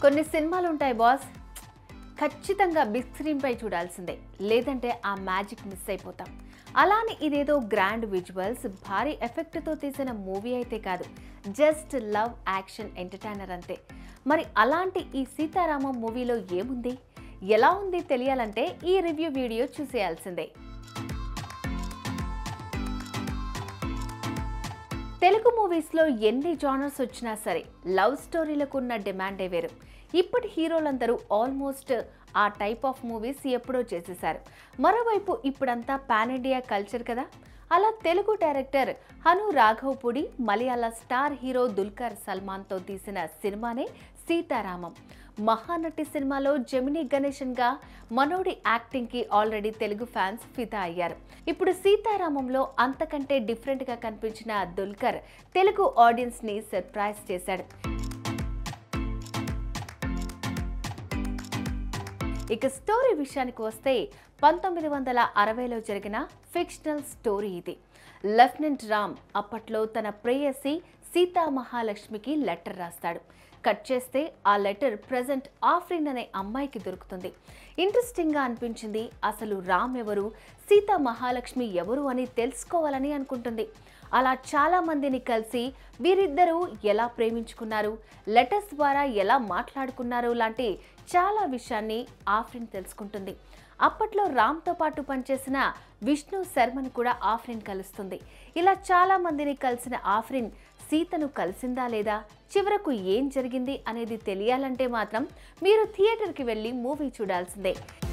కొన్ని సినిమాలు ఉంటాయి బాస్ ఖచ్చితంగా బిగ్ స్క్రీన్పై చూడాల్సిందే లేదంటే ఆ మ్యాజిక్ మిస్ అయిపోతాం అలానే ఇదేదో గ్రాండ్ విజువల్స్ భారీ ఎఫెక్ట్తో తీసిన మూవీ అయితే కాదు జస్ట్ లవ్ యాక్షన్ ఎంటర్టైనర్ అంతే మరి అలాంటి ఈ సీతారామం మూవీలో ఏముంది ఎలా ఉంది తెలియాలంటే ఈ రివ్యూ వీడియో చూసేయాల్సిందే తెలుగు మూవీస్లో ఎన్ని జానర్స్ వచ్చినా సరే లవ్ స్టోరీలకు ఉన్న డిమాండే వేరు ఇప్పటి హీరోలందరూ ఆల్మోస్ట్ ఆ టైప్ ఆఫ్ మూవీస్ ఎప్పుడో చేసేశారు మరోవైపు ఇప్పుడంతా పాన్ ఇండియా కల్చర్ కదా అలా Telugu director Hanu Raghavapudi Malayala star hero Dulquer సల్మాన్తో తీసిన సినిమానే సీతారామం మహానటి సినిమాలో జమినీ గణేశన్ గా మనోడి యాక్టింగ్ కి ఆల్రెడీ తెలుగు ఫ్యాన్స్ ఫిదా అయ్యారు ఇప్పుడు సీతారామంలో అంతకంటే డిఫరెంట్ గా కనిపించిన దుల్కర్ తెలుగు ఆడియన్స్ ని సర్ప్రైజ్ చేశాడు ఇక స్టోరీ విషయానికి వస్తే పంతొమ్మిది వందల అరవైలో జరిగిన ఫిక్షనల్ స్టోరీ ఇది లెఫ్టినెంట్ రామ్ అప్పట్లో తన ప్రేయసి సీతా మహాలక్ష్మికి లెటర్ రాస్తాడు కట్ చేస్తే ఆ లెటర్ ప్రజెంట్ ఆఫ్రిన్ అనే అమ్మాయికి దొరుకుతుంది ఇంట్రెస్టింగ్గా అనిపించింది అసలు రామ్ ఎవరు సీతా మహాలక్ష్మి ఎవరు అని తెలుసుకోవాలని అనుకుంటుంది అలా చాలా మందిని కలిసి వీరిద్దరూ ఎలా ప్రేమించుకున్నారు లెటర్స్ ద్వారా ఎలా మాట్లాడుకున్నారు లాంటి చాలా విషయాన్ని ఆఫ్రిన్ తెలుసుకుంటుంది అప్పట్లో రామ్తో పాటు పనిచేసిన విష్ణు శర్మను కూడా ఆఫ్రిన్ కలుస్తుంది ఇలా చాలా మందిని కలిసిన ఆఫ్రిన్ సీతను కలిసిందా లేదా చివరకు ఏం జరిగింది అనేది తెలియాలంటే మాత్రం మీరు థియేటర్కి వెళ్ళి మూవీ చూడాల్సిందే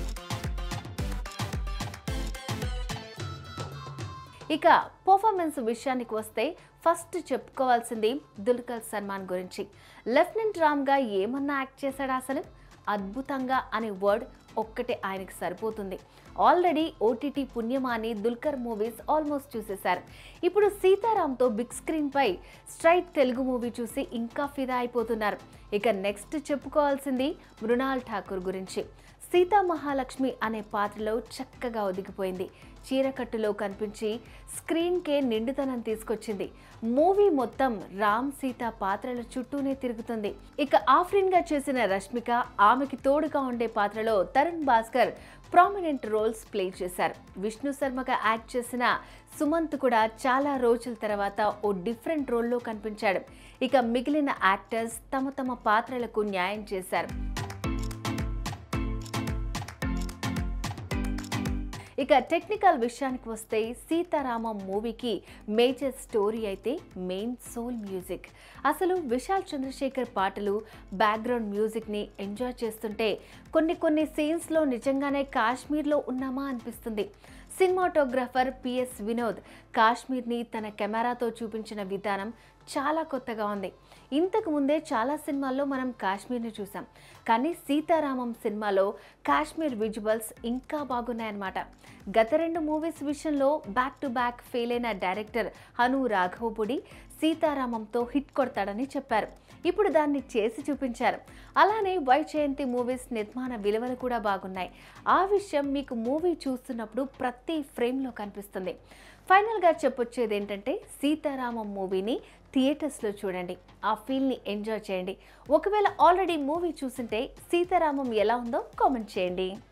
ఇక పర్ఫార్మెన్స్ విషయానికి వస్తే ఫస్ట్ చెప్పుకోవాల్సింది దుల్కర్ సల్మాన్ గురించి లెఫ్టినెంట్ రామ్గా ఏమన్నా యాక్ట్ చేశాడా అసలు అద్భుతంగా అనే వర్డ్ ఒక్కటే ఆయనకి సరిపోతుంది ఆల్రెడీ ఓటీటీ పుణ్యమాని దుల్కర్ మూవీస్ ఆల్మోస్ట్ చూసేశారు ఇప్పుడు సీతారాంతో బిగ్ స్క్రీన్పై స్ట్రైట్ తెలుగు మూవీ చూసి ఇంకా ఫిదా అయిపోతున్నారు ఇక నెక్స్ట్ చెప్పుకోవాల్సింది మృణాల్ ఠాకూర్ గురించి సీతా మహాలక్ష్మి అనే పాత్రలో చక్కగా ఒదిగిపోయింది చీరకట్టులో కనిపించి స్క్రీన్కే నిండుతనం తీసుకొచ్చింది మూవీ మొత్తం రామ్ సీత పాత్రల చుట్టూనే తిరుగుతుంది ఇక ఆఫ్రిన్గా చేసిన రష్మిక ఆమెకి తోడుగా ఉండే పాత్రలో Tarun Bhaskar prominent roles play చేశారు విష్ణు శర్మగా యాక్ట్ చేసిన సుమంత్ కూడా చాలా రోజుల తర్వాత ఓ డిఫరెంట్ రోల్లో కనిపించాడు ఇక మిగిలిన యాక్టర్స్ తమ తమ పాత్రలకు న్యాయం చేశారు ఇక టెక్నికల్ విషయానికి వస్తే సీతారామం మూవీకి మేజర్ స్టోరీ అయితే మెయిన్ సోల్ మ్యూజిక్ అసలు విశాల్ చంద్రశేఖర్ పాటలు బ్యాక్గ్రౌండ్ మ్యూజిక్ని ఎంజాయ్ చేస్తుంటే కొన్ని కొన్ని సీన్స్లో నిజంగానే కాశ్మీర్లో ఉన్నామా అనిపిస్తుంది సినిమాటోగ్రాఫర్ పిఎస్ వినోద్ కాశ్మీర్ని తన కెమెరాతో చూపించిన విధానం చాలా కొత్తగా ఉంది ఇంతకు ముందే చాలా సినిమాల్లో మనం కాశ్మీర్ని చూసాం కానీ సీతారామం సినిమాలో కాశ్మీర్ విజువల్స్ ఇంకా బాగున్నాయన్నమాట గత రెండు మూవీస్ విషయంలో బ్యాక్ టు బ్యాక్ ఫెయిల్ అయిన డైరెక్టర్ హను రాఘవపుడి సీతారామంతో హిట్ కొడతాడని చెప్పారు ఇప్పుడు దాన్ని చేసి చూపించారు అలానే వైజయంతి మూవీస్ నిర్మాణ విలువలు కూడా బాగున్నాయి ఆ విషయం మీకు మూవీ చూస్తున్నప్పుడు ప్రతి ఫ్రేమ్లో కనిపిస్తుంది ఫైనల్గా చెప్పొచ్చేది ఏంటంటే సీతారామం మూవీని థియేటర్స్లో చూడండి ఆ ఫీల్ని ఎంజాయ్ చేయండి ఒకవేళ ఆల్రెడీ మూవీ చూసింటే సీతారామం ఎలా ఉందో కామెంట్ చేయండి